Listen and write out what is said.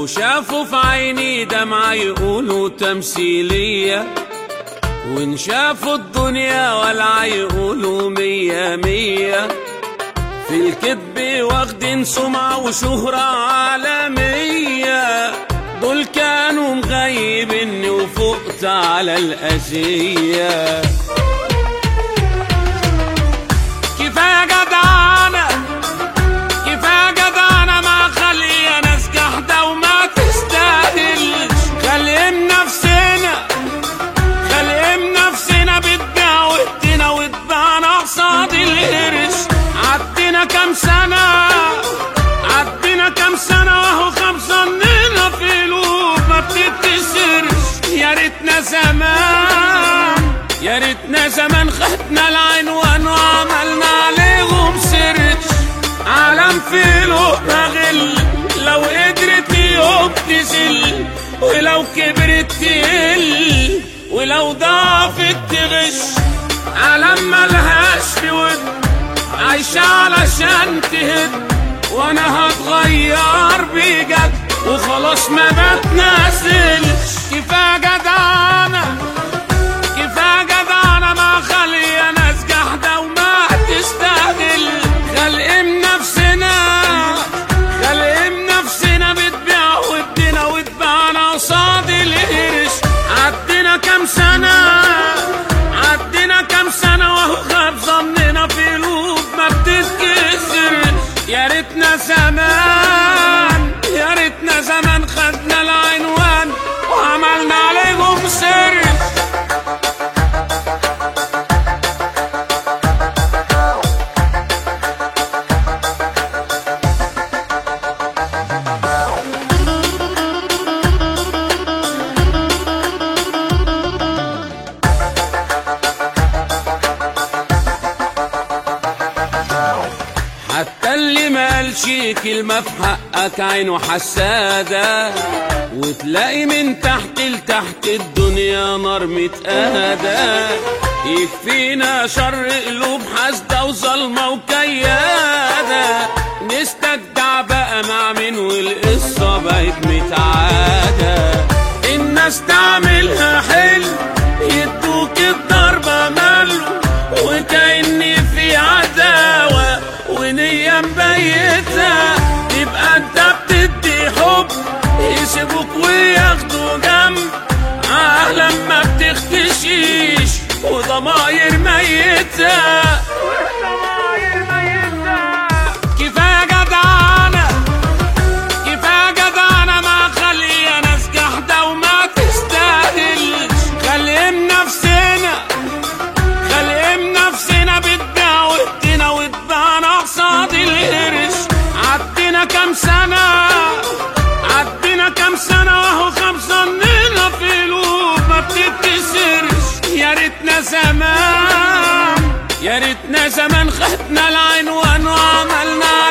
لو شافوا في عيني دمعة يقولوا تمثيلية وإن شافوا الدنيا والعا يقولوا مية مية في الكذب واخدين سمعة وشهرة عالمية دول كانوا مغيبني وفقت على الأذية كفاية جدعانة كفاية جدعانة مع خلي ناس جحدة وما تستاهلش خليم نفسنا خليم نفسنا بتبيع وقتنا وتباعنا قصاد القرش عدينا كام سنة عدينا كام سنة وهو خمسننا في قلوب ما بتتكسرش يا ريتنا زمان يا ريتنا زمان خدنا العنوان وعملنا عليهم سيرش عالم في قلوبنا غل لو قدرت يوم تزل ولو كبرت تقل ولو ضعفت تغش عالم ملهاش في ود عايشة علشان تهد وانا هتغير بجد وخلاص ما بتنازلش كفاية جدعانة كفاية جدعانة مع خلي ناس جحدة وما تستاهل خلقم نفسنا خلقم نفسنا بتبيع ودنا وتباعنا قصاد القرش عدينا كام سنة عدينا كام سنة وهو غاب ظننا في قلوب ما بتتكسر يا ريتنا زمان يا ريتنا زمان خدنا العنوان وعملنا عليهم سر حتى اللي ما قالش كلمة في حقك عينه حسادة وتلاقي من تحت لتحت الدنيا نار متقادة يكفينا شر قلوب حاسدة وظلمة وكيادة نستجدع بقى مع مين والقصة بقت متعادة الناس تعملها حلو يدوك الضربة ماله وكأني في عداوة ونية مبيتة يبقى انت بتدي حب يسيبوك وياخدوا جنب عالم ما بتختشيش وضماير ميتة كفاية جدعانة كفاية جدعانة مع خلي ناس جحدة وما تستاهلش خليم نفسنا خليم نفسنا بتبيع وقتنا وتباعنا قصاد القرش عدينا كام سنة عدينا كام سنة وهو خمسننا في قلوب ما بتتكسرش يا ريتنا زمان يا ريتنا زمان خدنا العنوان وعملنا